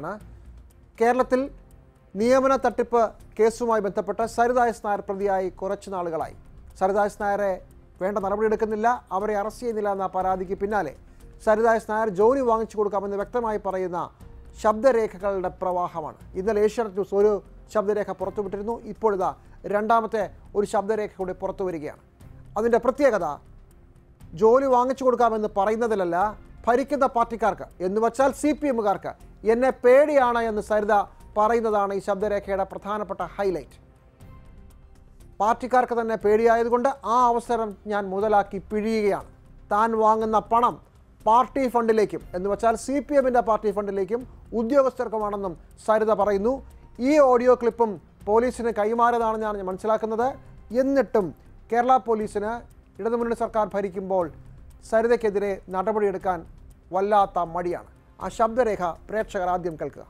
ആണ് കേരളത്തിൽ നിയമന തട്ടിപ്പ് കേസുമായി ബന്ധപ്പെട്ട് സരിതായസ് നായർ പ്രതിയായി കുറച്ചു നാളുകളായി സരിതായസ് നായരെ വേണ്ട നടപടിയെടുക്കുന്നില്ല അവരെ അറസ്റ്റ് ചെയ്യുന്നില്ല എന്ന പരാതിക്ക് പിന്നാലെ സരിതായസ് നായർ ജോലി വാങ്ങിച്ചു കൊടുക്കാമെന്ന് വ്യക്തമായി പറയുന്ന ശബ്ദരേഖകളുടെ പ്രവാഹമാണ് ഇന്നലെ ഏഷ്യാനെറ്റ് ന്യൂസ് ഒരു ശബ്ദരേഖ പുറത്തുവിട്ടിരുന്നു ഇപ്പോഴിതാ രണ്ടാമത്തെ ഒരു ശബ്ദരേഖ കൂടി പുറത്തു വരികയാണ് അതിൻ്റെ പ്രത്യേകത ജോലി വാങ്ങിച്ചു കൊടുക്കാമെന്ന് പറയുന്നതിലല്ല ഭരിക്കുന്ന പാർട്ടിക്കാർക്ക് എന്ന് വച്ചാൽ സി പി എമ്മുകാർക്ക് എന്നെ പേടിയാണ് എന്ന് സരിത പറയുന്നതാണ് ഈ ശബ്ദരേഖയുടെ പ്രധാനപ്പെട്ട ഹൈലൈറ്റ് പാർട്ടിക്കാർക്ക് തന്നെ പേടിയായതുകൊണ്ട് ആ അവസരം ഞാൻ മുതലാക്കി പിഴിയുകയാണ് താൻ വാങ്ങുന്ന പണം പാർട്ടി ഫണ്ടിലേക്കും എന്ന് വെച്ചാൽ സി പി എമ്മിൻ്റെ പാർട്ടി ഫണ്ടിലേക്കും ഉദ്യോഗസ്ഥർക്കുമാണെന്നും സരിത പറയുന്നു ഈ ഓഡിയോ ക്ലിപ്പും പോലീസിന് കൈമാറിയതാണ് ഞാൻ മനസ്സിലാക്കുന്നത് എന്നിട്ടും കേരള പോലീസിന് ഇടതുമുന്നണി സർക്കാർ ഭരിക്കുമ്പോൾ സരിതയ്ക്കെതിരെ നടപടിയെടുക്കാൻ വല്ലാത്ത മടിയാണ് ആ ശബ്ദരേഖ പ്രേക്ഷകർ ആദ്യം കേൾക്കുക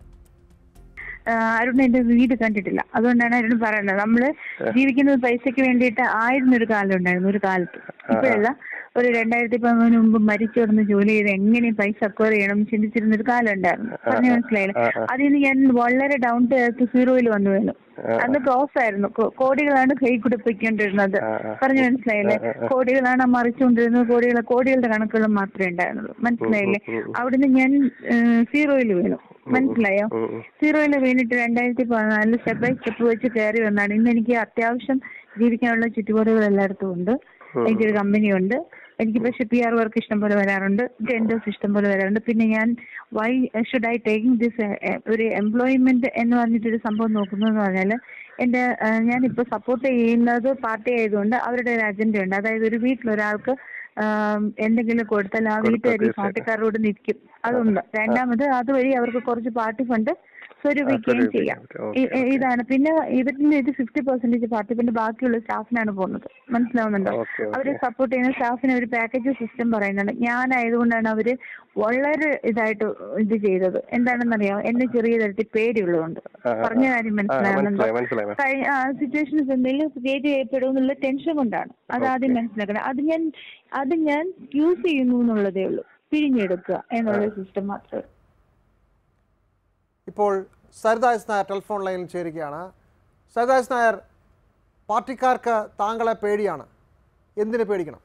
അരുൺ എന്റെ വീട് കണ്ടിട്ടില്ല അതുകൊണ്ടാണ് അരുൺ പറയുന്നത് നമ്മള് ജീവിക്കുന്നത് പൈസക്ക് വേണ്ടിയിട്ട് ആയിരുന്ന ഒരു കാലം ഉണ്ടായിരുന്നു ഒരു കാലത്ത് ഇപ്പോഴല്ല ഒരു രണ്ടായിരത്തി പതിമൂന്ന് മുമ്പ് മരിച്ചു കിടന്ന് ജോലി ചെയ്ത് എങ്ങനെ പൈസ അക്വയർ ചെയ്യണം എന്ന് ചിന്തിച്ചിരുന്ന ഒരു കാലം ഉണ്ടായിരുന്നു പറഞ്ഞു മനസ്സിലായില്ലേ അതിൽ നിന്ന് ഞാൻ വളരെ ഡൗൺ ടു എർത്ത് സീറോയിൽ വന്നു വീണു അന്ന് ക്രോസ് ആയിരുന്നു കോ- കോടികളാണ് കൈ കൂടെ പൊയ്ക്കൊണ്ടിരുന്നത് പറഞ്ഞു മനസ്സിലായില്ലേ കോടികളാണ് മറിച്ചുകൊണ്ടിരുന്നത് കോടികൾ കോടികളുടെ കണക്കുകൾ മാത്രമേ ഉണ്ടായിരുന്നുള്ളൂ മനസ്സിലായില്ലേ അവിടുന്ന് ഞാൻ സീറോയിൽ വീണു മനസ്സിലായോ സീറോയിൽ വീണിട്ട് രണ്ടായിരത്തി പതിനാലില് സ്റ്റെപ്പ് ബൈ സ്റ്റെപ്പ് വെച്ച് കയറി വന്നാണ് ഇന്ന് എനിക്ക് അത്യാവശ്യം ജീവിക്കാനുള്ള ചുറ്റുപാടുകൾ എല്ലായിടത്തും ഉണ്ട് എനിക്കൊരു കമ്പനി ഉണ്ട് എനിക്ക് പക്ഷെ പി ആർ വർക്ക് ഇഷ്ടം പോലെ വരാറുണ്ട് ടെൻഡേഴ്സ് ഇഷ്ടം പോലെ വരാറുണ്ട് പിന്നെ ഞാൻ why should I taking this ഒരു എംപ്ലോയ്മെന്റ് എന്ന് പറഞ്ഞിട്ടൊരു സംഭവം നോക്കുന്നതെന്ന് പറഞ്ഞാൽ എൻ്റെ ഞാനിപ്പോൾ സപ്പോർട്ട് ചെയ്യുന്നത് പാർട്ടി ആയതുകൊണ്ട് അവരുടെ ഒരു അജണ്ട ഉണ്ട് അതായത് ഒരു വീട്ടിലൊരാൾക്ക് ആം, എന്തെങ്കിലും കൊടുത്താൽ ആ വീട്ടുകാർ ഈ പാർട്ടിക്കാരോട് നിൽക്കും അതുണ്ട് രണ്ടാമത് അതുവഴി അവർക്ക് കുറച്ച് പാർട്ടി ഫണ്ട് സ്വരൂപിക്കുകയും ചെയ്യാം ഇ- ഇ- ഇതാണ് പിന്നെ ഇവരുടെ ഇത് ഫിഫ്റ്റി പെർസെന്റേജ് പാർട്ടി ഫണ്ട് ബാക്കിയുള്ള സ്റ്റാഫിനാണ് പോകുന്നത് മനസ്സിലാവുന്നുണ്ടോ അവര് സപ്പോർട്ട് ചെയ്യുന്ന സ്റ്റാഫിന് ഒരു പാക്കേജ് സിസ്റ്റം പറയുന്നുണ്ട് ഞാനായതുകൊണ്ടാണ് അവര് വളരെ ഇതായിട്ട് ഇത് ചെയ്തത് എന്താണെന്നറിയാമോ എന്നെ ചെറിയ തരത്തിൽ പേടിയുള്ളതുകൊണ്ട് പറഞ്ഞ കാര്യം മനസ്സിലാവുന്നുണ്ടോ മനസ്സിലായി മനസ്സിലായി കഴിഞ്ഞ സിറ്റുവേഷൻസ് എന്തെങ്കിലും ക്രിയേറ്റ് ചെയ്യപ്പെടും എന്നുള്ള ടെൻഷൻ കൊണ്ടാണ് അത് ആദ്യം മനസ്സിലാക്കണം അത് ഞാൻ അത് ഞാൻ യൂസ് ചെയ്യുന്നു എന്നുള്ളതേ ഉള്ളൂ പിഴിഞ്ഞെടുക്കുക എന്നുള്ള സിസ്റ്റം മാത്രമേ ഉള്ളൂ ഇപ്പോൾ സരിതാസ് നായർ ടെലിഫോൺ ലൈനിൽ ചേരുകയാണ് സരിതാസ് നായർ പാർട്ടിക്കാർക്ക് താങ്കളെ പേടിയാണ് എന്തിനു പേടിക്കണം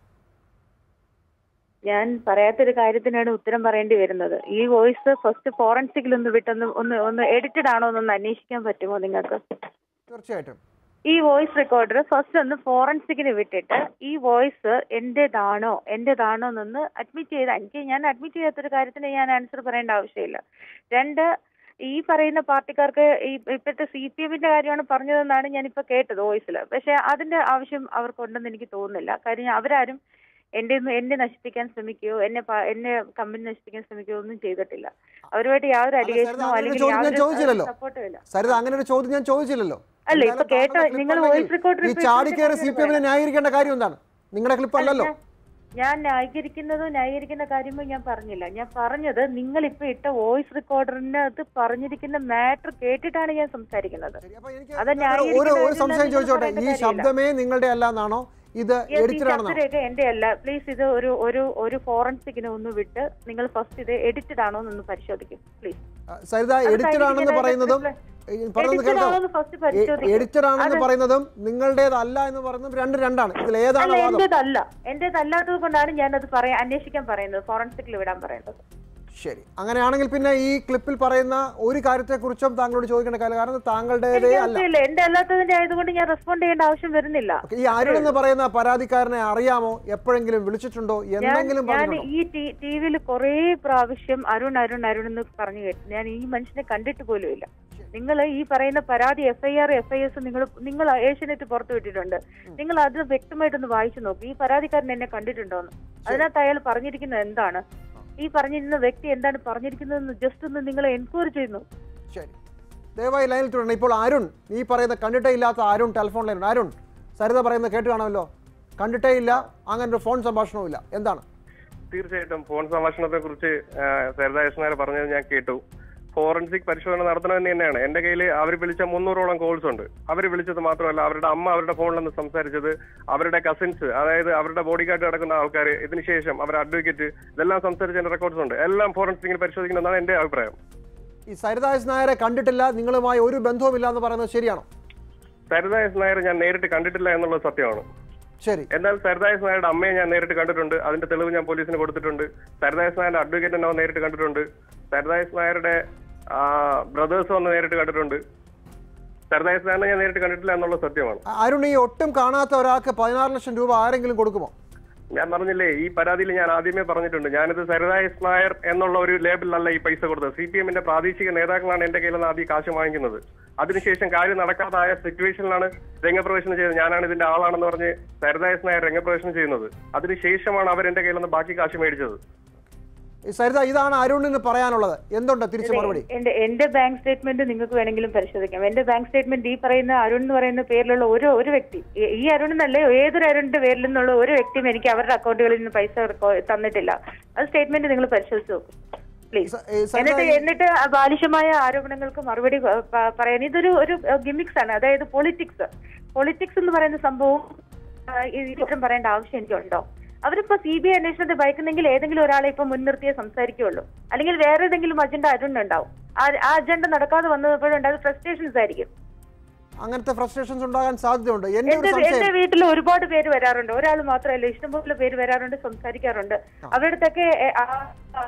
ഞാൻ പറയാത്തൊരു കാര്യത്തിനാണ് ഉത്തരം പറയേണ്ടി വരുന്നത് ഈ വോയിസ് ഫസ്റ്റ് ഫോറൻസിക്കിൽ ഒന്ന് വിട്ടൊന്ന് ഒന്ന് ഒന്ന് എഡിറ്റഡ് ആണോ എന്നൊന്ന് അന്വേഷിക്കാൻ പറ്റുമോ നിങ്ങൾക്ക് തീർച്ചയായിട്ടും ഈ വോയിസ് റെക്കോർഡർ ഫസ്റ്റ് ഒന്ന് ഫോറൻസിക്കിന് വിട്ടിട്ട് ഈ വോയിസ് എന്റേതാണോ എന്റേതാണോ എന്നൊന്ന് അഡ്മിറ്റ് ചെയ്ത എനിക്ക് ഞാൻ അഡ്മിറ്റ് ചെയ്യാത്തൊരു കാര്യത്തിന് ഞാൻ ആൻസർ പറയേണ്ട ആവശ്യമില്ല രണ്ട് ഈ പറയുന്ന പാർട്ടിക്കാർക്ക് ഈ ഇപ്പോഴത്തെ സി പി എമ്മിന്റെ കാര്യമാണ് പറഞ്ഞതെന്നാണ് ഞാൻ ഇപ്പൊ കേട്ടത് വോയിസിൽ പക്ഷെ അതിന്റെ ആവശ്യം അവർക്കുണ്ടെന്ന് എനിക്ക് തോന്നുന്നില്ല കാര്യം അവരാരും എന്റെ എന്നെ നശിപ്പിക്കാൻ ശ്രമിക്കുകയോ എന്നെ പ- എന്നെ കമ്പനി നശിപ്പിക്കാൻ ശ്രമിക്കുകയോ ഒന്നും ചെയ്തിട്ടില്ല അവരുമായിട്ട് യാതൊരു അല്ല, സരിത, അലിഗേഷനോ അങ്ങനെ ഒരു അല്ലെങ്കിൽ ചോദ്യം ഞാൻ യാതൊരു ചോദിച്ചില്ലല്ലോ. സപ്പോർട്ടും ഇല്ല സരിത അങ്ങനെ ഒരു ചോദ്യം ഞാൻ ചോദിച്ചില്ലല്ലോ അല്ല, ഇപ്പൊ എന്തായാലും കേട്ട- താങ്കളുടെ നിങ്ങൾ clip voice അല്ലെങ്കിൽ recorder ഈ repeat ചാടിക്കേറി സി ചെയ്തിട്ട് പി എമ്മിനെ ന്യായീകരിക്കേണ്ട കാര്യം എന്താണ് നിങ്ങളുടെ ക്ലിപ്പ് അല്ലല്ലോ ഞാൻ ന്യായീകരിക്കുന്നതോ ന്യായീകരിക്കുന്ന കാര്യമോ ഞാൻ പറഞ്ഞില്ല ഞാൻ പറഞ്ഞത് നിങ്ങൾ ഇപ്പൊ ഇട്ട വോയിസ് റെക്കോർഡറിനകത്ത് പറഞ്ഞിരിക്കുന്ന മാറ്റർ കേട്ടിട്ടാണ് ഞാൻ സംസാരിക്കുന്നത് ശരി, അപ്പൊ എനിക്ക് അത് ഇതിനകത്ത് ഒരു ഒരു ന്യായീകരിക്കുന്ന സംശയം കാര്യത്തിൽ ചോദിച്ചോട്ടെ പറയേണ്ട ഈ കാര്യമില്ല. ശബ്ദമേ നിങ്ങളുടെ അല്ല എന്നാണോ ഇത് Yes, ഈ എഡിറ്റഡ് ആണെന്നാണോ ശബ്ദരേഖ എന്റെ അല്ല പ്ലീസ് ഇത് ഒരു ഒരു ഒരു ഫോറൻസിക്കിനെ ഒന്ന് വിട്ട് നിങ്ങൾ ഫസ്റ്റ് ഇത് എഡിറ്റഡ് ആണോ എന്നൊന്ന് പരിശോധിക്കും പ്ലീസ് ആ, സരിത എഡിറ്റഡ് ആണെന്ന് പറയുന്നതും ഈ പറയുന്നത് Edited കേൾക്കാം ആണെന്ന് first പരിശോധിക്ക്. എഡിറ്റഡ് ആണെന്ന് അത് പറയുന്നതും നിങ്ങളുടേതല്ല എന്ന് പറയുന്നതും രണ്ട് രണ്ടാണ് ഇതിൽ അല്ല ഏതാണ് വാദം എന്റേതല്ല എന്റേതല്ലാത്തത് കൊണ്ടാണ് ഞാൻ അത് പറയാൻ അന്വേഷിക്കാൻ പറയുന്നത് ഫോറൻസിക്കിൽ വിടാൻ പറയുന്നത് ശരി അങ്ങനെയാണെങ്കിൽ പിന്നെ ഈ ക്ലിപ്പിൽ പറയുന്ന ഒരു കാര്യത്തെക്കുറിച്ചും താങ്കളോട് ചോദിക്കേണ്ട കാര്യം കാരണം താങ്കളുടേതേ എനിക്ക് അല്ല ആവശ്യമില്ല എന്റെ അല്ലാത്തതിന്റെ ആയതുകൊണ്ട് ഞാൻ റെസ്പോണ്ട് ചെയ്യേണ്ട ആവശ്യം വരുന്നില്ല ഓക്കേ, ഈ അരുൺ എന്ന് പറയുന്ന പരാതിക്കാരനെ അറിയാമോ എപ്പോഴെങ്കിലും വിളിച്ചിട്ടുണ്ടോ ഞാൻ എന്തെങ്കിലും ഞാൻ പറഞ്ഞിട്ടുണ്ടോ ഈ ടി വിയിൽ കുറേ പ്രാവശ്യം അരുൺ അരുൺ അരുൺ എന്ന് പറഞ്ഞു കേട്ടു ഞാൻ ഈ മനുഷ്യനെ കണ്ടിട്ട് പോലും ഇല്ല നിങ്ങൾ ഈ പറയുന്ന പരാതി F I R F I S നിങ്ങൾ നിങ്ങൾ ഏഷ്യനെറ്റ് പുറത്തു വിട്ടിട്ടുണ്ട് നിങ്ങൾ അത് വ്യക്തമായിട്ടൊന്ന് വായിച്ചു നോക്ക് ഈ പരാതിക്കാരൻ എന്നെ കണ്ടിട്ടുണ്ടോന്ന് അതിനകത്ത് അയാൾ പറഞ്ഞിരിക്കുന്നത് എന്താണ് ഈ പറഞ്ഞിരുന്ന വ്യക്തി എന്താണ് പറഞ്ഞിരിക്കുന്നതെന്ന് ജസ്റ്റ് ഒന്ന് നിങ്ങൾ എൻക്വയറി ചെയ്യുന്നു ശരി ദയവായി ലൈനിൽ തുടരണം ഇപ്പോൾ അരുൺ ഈ പറയുന്ന കണ്ടിട്ടേ ഇല്ലാത്ത അരുൺ ടെലിഫോൺ ലൈൻ അരുൺ സരിത പറയുന്നത് കേട്ട് കാണുമല്ലോ കണ്ടിട്ടേ ഇല്ല അങ്ങനെ ഒരു ഫോൺ സംഭാഷണവും ഇല്ല എന്താണ് തീർച്ചയായിട്ടും ഫോൺ സംഭാഷണത്തെ കുറിച്ച് സരിത യശ്നാർ പറഞ്ഞത് ഞാൻ കേട്ടു ഫോറൻസിക് പരിശോധന നടത്തണമെന്ന് തന്നെയാണ് എന്റെ കയ്യിൽ അവർ വിളിച്ച മുന്നൂറോളം കോൾസ് ഉണ്ട് അവർ വിളിച്ചത് മാത്രമല്ല അവരുടെ അമ്മ അവരുടെ ഫോണിൽ നിന്ന് സംസാരിച്ചത് അവരുടെ കസിൻസ് അതായത് അവരുടെ ബോഡി ഗാർഡ് നടക്കുന്ന ആൾക്കാർ ഇതിനുശേഷം അവരുടെ അഡ്വക്കേറ്റ് ഇതെല്ലാം സംസാരിച്ച എന്റെ റെക്കോർഡ്സ് ഉണ്ട് എല്ലാം ഫോറൻസിക്കിന് പരിശോധിക്കണമെന്നാണ് എന്റെ അഭിപ്രായം ഈ സരിതാസ് നായരെ കണ്ടിട്ടില്ല നിങ്ങളുമായി ഒരു ബന്ധവുമില്ല എന്ന് പറയുന്നത് ശരിയാണോ സരിതായസ് നായർ ഞാൻ നേരിട്ട് കണ്ടിട്ടില്ല എന്നുള്ളത് സത്യമാണ് ശരി എന്നാൽ സരിതായസ് നായരുടെ അമ്മയെ ഞാൻ നേരിട്ട് കണ്ടിട്ടുണ്ട് അതിന്റെ തെളിവ് ഞാൻ പോലീസിന് കൊടുത്തിട്ടുണ്ട് സരിതായസ് നായരുടെ അഡ്വക്കേറ്റിനെ ഞാൻ നേരിട്ട് കണ്ടിട്ടുണ്ട് സരിതായസ് നായരുടെ ബ്രദേഴ്സ് വന്ന് നേരിട്ട് കണ്ടിട്ടുണ്ട് സരിതായസ് നായരെ ഞാൻ നേരിട്ട് കണ്ടിട്ടില്ല എന്നുള്ളത് സത്യമാണ് അ- അരുൺ ഈ ഒട്ടും കാണാത്ത ഒരാൾക്ക് പതിനാറ് ലക്ഷം രൂപ ആരെങ്കിലും കൊടുക്കുമോ ഞാൻ പറഞ്ഞില്ലേ ഈ പരാതിയിൽ ഞാൻ ആദ്യമേ പറഞ്ഞിട്ടുണ്ട് ഞാനിത് സരിതായസ് നായർ എന്നുള്ള ഒരു ലേബിലല്ല ഈ പൈസ കൊടുത്തത് സി പി എമ്മിന്റെ പ്രാദേശിക നേതാക്കളാണ് എന്റെ കയ്യിൽ നിന്ന് ആദ്യം കാശ് വാങ്ങിക്കുന്നത് അതിനുശേഷം കാര്യം നടക്കാതായ സിറ്റുവേഷനിലാണ് രംഗപ്രവേശനം ചെയ്തത് ഞാനാണ് ഇതിന്റെ ആളാണെന്ന് പറഞ്ഞ് സരിതായസ് നായർ രംഗപ്രവേശനം ചെയ്യുന്നത് അതിനുശേഷമാണ് അവർ എന്റെ കയ്യിൽ നിന്ന് ബാക്കി കാശ് മേടിച്ചത് ഈ സരിത ഇതാണ് അരുണിന് പറയാനുള്ളത് എന്തുണ്ട് തിരിച്ചു മറുപടി എന്റെ എന്റെ ബാങ്ക് സ്റ്റേറ്റ്മെന്റ് നിങ്ങൾക്ക് വേണമെങ്കിലും പരിശോധിക്കാം എന്റെ ബാങ്ക് സ്റ്റേറ്റ്മെന്റ് ഈ പറയുന്ന അരുൺ എന്ന് പറയുന്ന പേരിലുള്ള ഒരു ഒരു വ്യക്തി ഈ- ഈ അരുൺ എന്നല്ല ഏതൊരു അരുണിന്റെ പേരിൽ നിന്നുള്ള ഒരു വ്യക്തിയും എനിക്ക് അവരുടെ അക്കൗണ്ടുകളിൽ നിന്ന് പൈസ റെക്കോ- തന്നിട്ടില്ല അത് സ്റ്റേറ്റ്മെന്റ് നിങ്ങൾ പരിശോധിച്ച് നോക്കും പ്ലീസ് സ- ഈ സരിത എന്നിട്ട് ഈ- എന്നിട്ട് ആ ബാലിശമായ ആരോപണങ്ങൾക്ക് മറുപടി പ- പ- പറയാൻ ഇതൊരു ഒരു ഗിമിക്സ് ആണ് അതായത് പൊളിറ്റിക്സ് പൊളിറ്റിക്സ് എന്ന് പറയുന്ന സംഭവം ആ, ഇത്തരം പറയേണ്ട ആവശ്യം എനിക്കുണ്ടോ അവരിപ്പോ സി ബി ഐ അന്വേഷണത്തെ ഭയക്കുന്നെങ്കിൽ ഏതെങ്കിലും ഒരാളെ ഇപ്പൊ മുൻനിർത്തിയേ സംസാരിക്കുകയുള്ളൂ അല്ലെങ്കിൽ വേറെ ഏതെങ്കിലും അജണ്ട അരുണ്ടുണ്ടാവും ആ ആ അജണ്ട നടക്കാതെ വന്നപ്പോഴുണ്ടായത് ഫ്രസ്ട്രേഷൻസ് ആയിരിക്കും അങ്ങനത്തെ ഫ്രസ്ട്രേഷൻസ് ഉണ്ടാകാൻ സാധ്യതയുണ്ട് എന്റെ എന്റെ ഒരു എന്റെ സംശയം വീട്ടിൽ ഒരുപാട് പേര് വരാറുണ്ട് ഒരാൾ മാത്രമല്ല ഇഷ്ടംപോലെ പേര് വരാറുണ്ട് സംസാരിക്കാറുണ്ട് അവരുടെ അടുത്തൊക്കെ എ, ആ, ആ,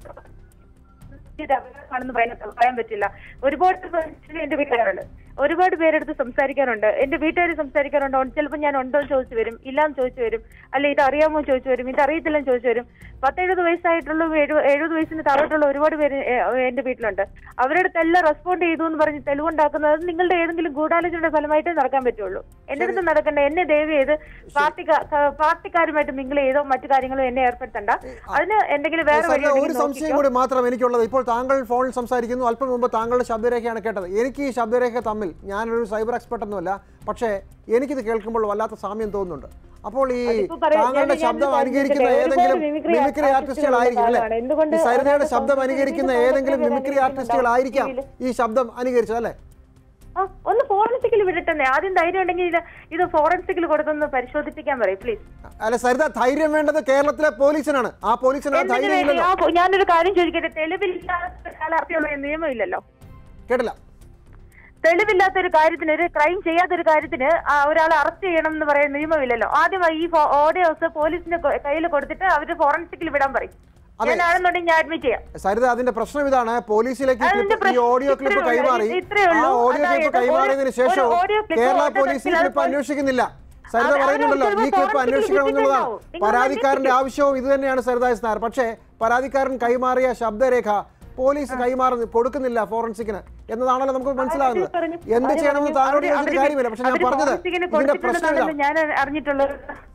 ഇത് അപകടമാണെന്ന് പറയാൻ പറയാൻ പറ്റില്ല ഒരുപാട് മനുഷ്യർ എന്റെ വീട്ടിൽ വരാറുണ്ട് ഒരുപാട് പേരെടുത്ത് സംസാരിക്കാറുണ്ട് എന്റെ വീട്ടുകാർ സംസാരിക്കാറുണ്ട് ചിലപ്പോൾ ഞാൻ ഉണ്ടോ എന്ന് ചോദിച്ചു വരും ഇല്ലാന്ന് ചോദിച്ചു വരും അല്ല ഇത് അറിയാമോ എന്ന് ചോദിച്ചു വരും ഇത് അറിയത്തില്ലെന്ന് ചോദിച്ചു വരും പത്തെഴുപത് വയസ്സായിട്ടുള്ള എഴുപത് എഴുപത് വയസ്സിന് താഴോട്ടുള്ള ഒരുപാട് പേര് എ, എന്റെ വീട്ടിലുണ്ട് അവരുടെ അടുത്തെല്ലാം റെസ്പോണ്ട് ചെയ്തു എന്ന് പറഞ്ഞ് തെളിവുണ്ടാക്കുന്നത് അത് നിങ്ങളുടെ ഏതെങ്കിലും ഗൂഢാലോചനയുടെ ഫലമായിട്ടേ നടക്കാൻ പറ്റുള്ളൂ എന്റെ അടുത്ത് നടക്കണ്ട എന്നെ ദയവ് ചെയ്ത് പാർട്ടി പാർട്ടിക്കാരുമായിട്ട് മിങ്കിൾ ചെയ്തോ മറ്റു കാര്യങ്ങളോ എന്നെ ഏർപ്പെടുത്തണ്ട അതിന് എന്തെങ്കിലും വേറെ സരിത, വഴി ഒരു ഉണ്ടെങ്കിൽ സംശയം നോക്കിക്കോ. കൂടി മാത്രം എനിക്കുള്ളത് ഇപ്പോൾ താങ്കൾ ഫോണിൽ സംസാരിക്കുന്നു അല്പം മുമ്പ് താങ്കളുടെ ശബ്ദരേഖയാണ് കേട്ടത് എനിക്ക് ഈ ശബ്ദരേഖ തമ്മിൽ ഞാനൊരു സൈബർ എക്സ്പെർട്ട് ഒന്നുമല്ല പക്ഷേ എനിക്കിത് കേൾക്കുമ്പോൾ വല്ലാത്ത സാമ്യം തോന്നുന്നുണ്ട് അപ്പോൾ ഈ അതിപ്പോ പറയാം, താങ്കളുടെ ഞാൻ- ശബ്ദം ഞാൻ അനുകരിക്കുന്ന ഒരുപാട് ഏതെങ്കിലും mimicry മിമിക്രി artist ആർട്ടിസ്റ്റുകളായിരിക്കും അല്ലേ കാലമാണ്. എന്തുകൊണ്ട് ഈ സരിതയുടെ അവരുടെ ശബ്ദം സംസ്കൃതി അനുകരിക്കുന്ന സംസ്കൃതി ഏതെങ്കിലും സംസ്കൃതി മിമിക്രി സംസ്കൃതി ആർട്ടിസ്റ്റുകളായിരിക്കാം സംസ്കൃതി ഈ ശബ്ദം അനുകരിച്ചത് അല്ലേ ആ, ഒന്ന് ഫോറൻസിക്കിൽ വിടട്ടെ ആദ്യം ധൈര്യം ഉണ്ടെങ്കിൽ ഇത് ഇത് ഫോറൻസിക്കിൽ കൊടുത്തൊന്ന് പരിശോധിപ്പിക്കാൻ പറയും പ്ലീസ് അല്ല സരിത ധൈര്യം വേണ്ടത് കേരളത്തിലെ പോലീസിനാണ് ആ പോലീസിന് ആ എന്തിനു ധൈര്യം വേണ്ടി ഇല്ലല്ലോ ആ പോ- ഞാനൊരു കാര്യം ചോദിക്കട്ടെ തെളിവില്ലാത്ത ഒരാളെ അറസ്റ്റ് ചെയ്യാനുള്ള നിയമമില്ലല്ലോ കേട്ടില്ല തെളിവില്ലാത്ത ഒരു കാര്യത്തിന് ഒരു ക്രൈം ചെയ്യാത്ത ഒരു കാര്യത്തിന് ആ ഒരാളെ അറസ്റ്റ് ചെയ്യണം എന്ന് പറയുന്ന നിയമമില്ലല്ലോ ആദ്യമായി ഈ ഓഡിയോസ് പോലീസിന്റെ കയ്യിൽ കൊടുത്തിട്ട് അവര് ഫോറൻസിക്കിൽ വിടാൻ പറയും അതെ. ഞാനാണെന്നുണ്ടെങ്കിൽ ഞാൻ അഡ്മിറ്റ് ചെയ്യാം സരിത അതിന്റെ പ്രശ്നം ഇതാണ് പോലീസിലേക്ക് ഈ അതിന്റെ ക്ലിപ്പ് ഈ പ്രശ്നം ഓഡിയോ ക്ലിപ്പ് ഇത്രയേ ഉള്ളൂ. കൈമാറി ഇത്രയേ ആ ഉള്ളൂ. ഓഡിയോ ക്ലിപ്പ് അതായത് കൈമാറിയതിന് ഒരു- ശേഷം ഒരു audio clip Kerala audio police ഈ ക്ലിപ്പ് ക്ലിപ്പ് അന്വേഷിക്കുന്നില്ല സരിത അത് പറയുന്നുണ്ടല്ലോ അവര് ഈ ക്ലിപ്പ് ഫോറൻസിക്കിൽ അന്വേഷിക്കണം എന്നുള്ളതാണ് വിട്ടിട്ടുണ്ടാവും. നിങ്ങൾ പരാതിക്കാരന്റെ അന്വേഷിക്കും. ആവശ്യവും ഇത് തന്നെയാണ് സരിതാസ് നായർ പക്ഷേ പരാതിക്കാരൻ കൈമാറിയ ശബ്ദരേഖ പോലീസ് കൈമാറുന്നു കൊടുക്കുന്നില്ല ഫോറൻസിക്കിന് എന്നതാണല്ലോ നമുക്ക് മനസ്സിലാകുന്നത് അവര് പറഞ്ഞു. എന്ത് അവര് ചെയ്യണമെന്ന് പറഞ്ഞു. താങ്കളോട് അവര് ചോദിച്ചിട്ട് കാര്യമില്ല പക്ഷെ ഞാൻ അവര് പറഞ്ഞത് ഫോറൻസിക്കിന് ഇതിന്റെ പ്രശ്നം കൊടുത്തിട്ടുണ്ടെന്നാണല്ലോ ഇതാണ് ഞാൻ അറിഞ്ഞിട്ടുള്ളത്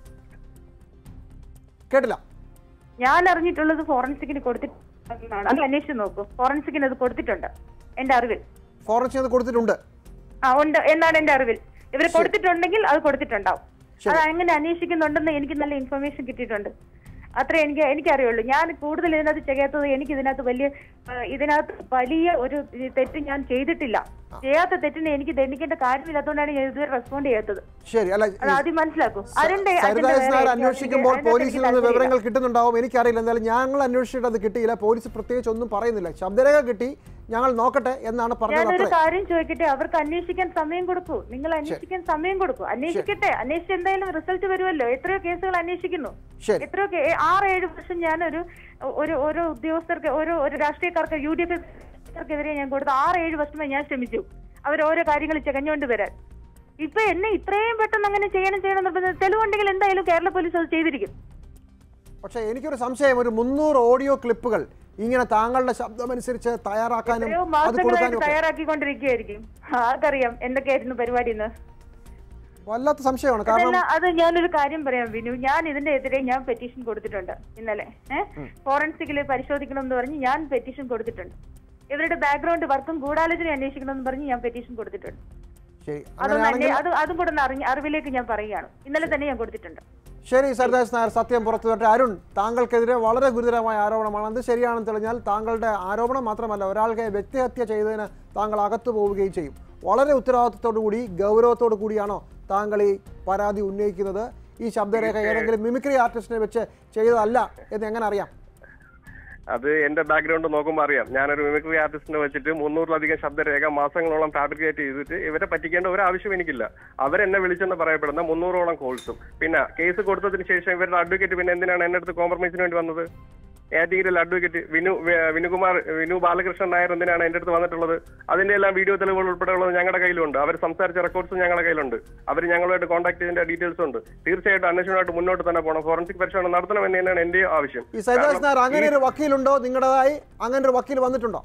കേട്ടില്ല ഞാൻ അറിഞ്ഞിട്ടുള്ളത് ഫോറൻസിക്കിന് കൊടുത്തിട്ടുണ്ട് അത് അന്വേഷിച്ച് നോക്കൂ ഫോറൻസിക്കിന് അത് കൊടുത്തിട്ടുണ്ട് എന്റെ അറിവിൽ ഫോറൻസിക് അത് കൊടുത്തിട്ടുണ്ട് ആ ഉണ്ട് എന്നാണ് എന്റെ അറിവിൽ ഇവർ കൊടുത്തിട്ടുണ്ടെങ്കിൽ അത് കൊടുത്തിട്ടുണ്ടാവും അത് അങ്ങനെ അന്വേഷിക്കുന്നുണ്ടെന്ന് എനിക്ക് നല്ല ഇൻഫർമേഷൻ കിട്ടിയിട്ടുണ്ട് അത്രേ എനിക്ക് എനിക്കറിയുള്ളൂ ഞാൻ കൂടുതൽ ഇതിനകത്ത് ചെയ്യാത്തത് എനിക്ക് ഇതിനകത്ത് വലിയ ആ, ഇതിനകത്ത് വലിയ ഒരു തെറ്റ് ഞാൻ ചെയ്തിട്ടില്ല ചെയ്യാത്ത തെറ്റിനെ എനിക്ക് ദണ്ഡിക്കേണ്ട കാര്യമില്ലാത്തതുകൊണ്ടാണ് ഞാൻ ഇതുവരെ റെസ്പോണ്ട് ചെയ്യാത്തത് ശരി അല്ല അത് ആദ്യം മനസ്സിലാക്കൂ അരുണിന്റെ അജണ്ട സരിതാസ് വേറെ നായർ ആയിരിക്കും. അന്വേഷിക്കുമ്പോൾ അതിനകത്ത് പോലീസിൽ എനിക്ക് നിന്ന് താല്പര്യമില്ല. വിവരങ്ങൾ കിട്ടുന്നുണ്ടാവും എനിക്കറിയില്ല എന്നാലും ഞങ്ങൾ അന്വേഷിച്ചിട്ട് അത് കിട്ടിയില്ല പോലീസ് പ്രത്യേകിച്ച് ഒന്നും പറയുന്നില്ല ശബ്ദരേഖ കിട്ടി ഞങ്ങൾ നോക്കട്ടെ എന്നാണ് പറഞ്ഞത് ഞാനൊരു അത്രേ കാര്യം ചോദിക്കട്ടെ അവർക്ക് അന്വേഷിക്കാൻ സമയം കൊടുക്കൂ നിങ്ങൾ അന്വേഷിക്കാൻ സമയം കൊടുക്കൂ അന്വേഷിക്കട്ടെ അന്വേഷിച്ച് എന്തായാലും റിസൾട്ട് വരുമല്ലോ എത്രയോ കേസുകൾ അന്വേഷിക്കുന്നു ശരി എത്രയോ കേ- ആറ് ഏഴ് വർഷം ഞാനൊരു ഒരു ഓരോ ഉദ്യോഗസ്ഥർക്ക് ഓരോ ഒരു രാഷ്ട്രീയക്കാർക്ക് യു ഡി എഫിനെതിരെ ഞാൻ കൊടുത്ത ആറ് ഏഴ് വർഷമായി ഞാൻ ശ്രമിച്ചു അവർ ഓരോ കാര്യങ്ങൾ ചെകഞ്ഞുകൊണ്ട് വരാൻ ഇപ്പൊ എന്നെ ഇത്രയും പെട്ടെന്ന് അങ്ങനെ ചെയ്യണം ചെയ്യണം നിർബന്ധം തെളിവുണ്ടെങ്കിൽ എന്തായാലും കേരള പോലീസ് അത് ചെയ്തിരിക്കും പക്ഷേ എനിക്കൊരു സംശയം ഒരു മുന്നൂറ് ഓഡിയോ ക്ലിപ്പുകൾ ഇങ്ങനെ താങ്കളുടെ ശബ്ദമനുസരിച്ച് തയ്യാറാക്കാനും എത്രയോ അത് മാസങ്ങളായിട്ട് കൊടുക്കാനും ഒക്കെ തയ്യാറാക്കിക്കൊണ്ടിരിക്കുകയായിരിക്കും ആർക്കറിയാം എന്തൊക്കെയായിരുന്നു പരിപാടി എന്ന് വല്ലാത്ത സംശയമാണ് കാരണം അതല്ല അത് ഞാനൊരു കാര്യം പറയാം വിനു ഞാൻ ഇതിന്റെ എതിരെ ഞാൻ പെറ്റീഷൻ കൊടുത്തിട്ടുണ്ട് ഇന്നലെ ഏഹ് ഫോറൻസിക്കില് പരിശോധിക്കണം എന്ന് പറഞ്ഞ് ഞാൻ പെറ്റീഷൻ കൊടുത്തിട്ടുണ്ട് ഇവരുടെ ബാക്ക്ഗ്രൗണ്ട് വർക്കും ഗൂഢാലോചന അന്വേഷിക്കണം എന്ന് പറഞ്ഞ് ഞാൻ പെറ്റീഷൻ കൊടുത്തിട്ടുണ്ട് ശരി അതൊന്ന് അങ്ങനെയാണെങ്കിൽ അന്വേ- അത് അതും കൂടെ ഒന്ന് അറിഞ്ഞ് അറിവിലേക്ക് ഞാൻ പറയുകയാണ് ഇന്നലെ തന്നെ ഞാൻ കൊടുത്തിട്ടുണ്ട് ശരി സർദാസ് നായർ സത്യം പുറത്തു വരട്ടെ അരുൺ താങ്കൾക്കെതിരെ വളരെ ഗുരുതരമായ ആരോപണമാണ് അത് ശരിയാണെന്ന് തെളിഞ്ഞാൽ താങ്കളുടെ ആരോപണം മാത്രമല്ല ഒരാൾക്ക് വ്യക്തിഹത്യ ചെയ്തതിന് താങ്കൾ അകത്തു പോവുകയും ചെയ്യും വളരെ ഉത്തരവാദിത്വത്തോടു കൂടി ഗൗരവത്തോടു കൂടിയാണോ താങ്കൾ ഈ പരാതി ഉന്നയിക്കുന്നത് ഈ ശബ്ദരേഖ ഏതെങ്കിലും മിമിക്രി ആർട്ടിസ്റ്റിനെ വെച്ച് ചെയ്തതല്ല എന്ന് എങ്ങനെ അറിയാം അത് എന്റെ ബാക്ക്ഗ്രൗണ്ട് നോക്കുമ്പോൾ അറിയാം ഞാനൊരു മിമിക്രി ആർട്ടിസ്റ്റിനെ വെച്ചിട്ട് മുന്നൂറിലധികം ശബ്ദരേഖ മാസങ്ങളോളം ഫാബ്രിക്കേറ്റ് ചെയ്തിട്ട് ഇവരെ പറ്റിക്കേണ്ട ഒരു ആവശ്യം എനിക്കില്ല അവരെന്നെ വിളിച്ചെന്ന് പറയപ്പെടുന്ന മുന്നൂറോളം കോൾസും പിന്നെ കേസ് കൊടുത്തതിന് ശേഷം ഇവരുടെ അഡ്വക്കേറ്റ് പിന്നെ എന്തിനാണ് എന്റെ അടുത്ത് കോംപ്രമൈസിന് വേണ്ടി വന്നത് ഏതെങ്കിലും അഡ്വക്കേറ്റ് വിനു വി- വിനുകുമാർ വിനു ബാലകൃഷ്ണൻ നായർ എന്തിനാണ് എന്റെ അടുത്ത് വന്നിട്ടുള്ളത് അതിന്റെ എല്ലാം വീഡിയോ തെളിവുകൾ ഉൾപ്പെടെയുള്ളത് ഞങ്ങളുടെ കയ്യിലുണ്ട് അവർ സംസാരിച്ച റെക്കോർഡ്സും ഞങ്ങളുടെ കയ്യിലുണ്ട് അവർ ഞങ്ങളുമായിട്ട് കോൺടാക്ട് ചെയ്തതിന്റെ ഡീറ്റെയിൽസ് ഉണ്ട് തീർച്ചയായിട്ടും അന്വേഷണമായിട്ട് മുന്നോട്ട് തന്നെ പോകണം ഫോറൻസിക് പരിശോധന നടത്തണം എന്ന് തന്നെയാണ് എന്റെ ആവശ്യം ഈ സരിദാസ് കാരണം നായർ അങ്ങനെ ഈ- ഒരു വക്കീലുണ്ടോ നിങ്ങളുടേതായി അങ്ങനെ ഒരു വക്കീൽ വന്നിട്ടുണ്ടോ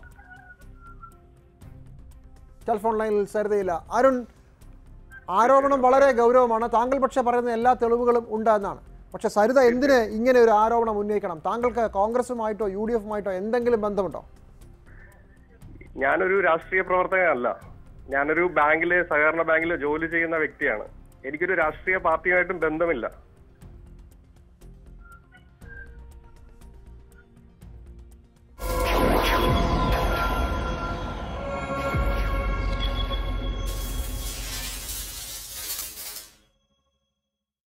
ടെലിഫോൺ ലൈനിൽ സരിതയില്ല അരുൺ ആരോപണം വളരെ ഗൗരവമാണ് താങ്കൾ പക്ഷെ പറയുന്ന എല്ലാ തെളിവുകളും ഉണ്ട് എന്നാണ് പക്ഷെ സരിത എന്തിന് ഇങ്ങനെ ഒരു ആരോപണം ഉന്നയിക്കണം താങ്കൾക്ക് കോൺഗ്രസുമായിട്ടോ യു ഡി എഫുമായിട്ടോ എന്തെങ്കിലും ബന്ധമുണ്ടോ ഞാനൊരു രാഷ്ട്രീയ പ്രവർത്തകനല്ല ഞാനൊരു ബാങ്കില് സഹകരണ ബാങ്കിൽ ജോലി ചെയ്യുന്ന വ്യക്തിയാണ് എനിക്കൊരു രാഷ്ട്രീയ പാർട്ടിയുമായിട്ടും ബന്ധമില്ല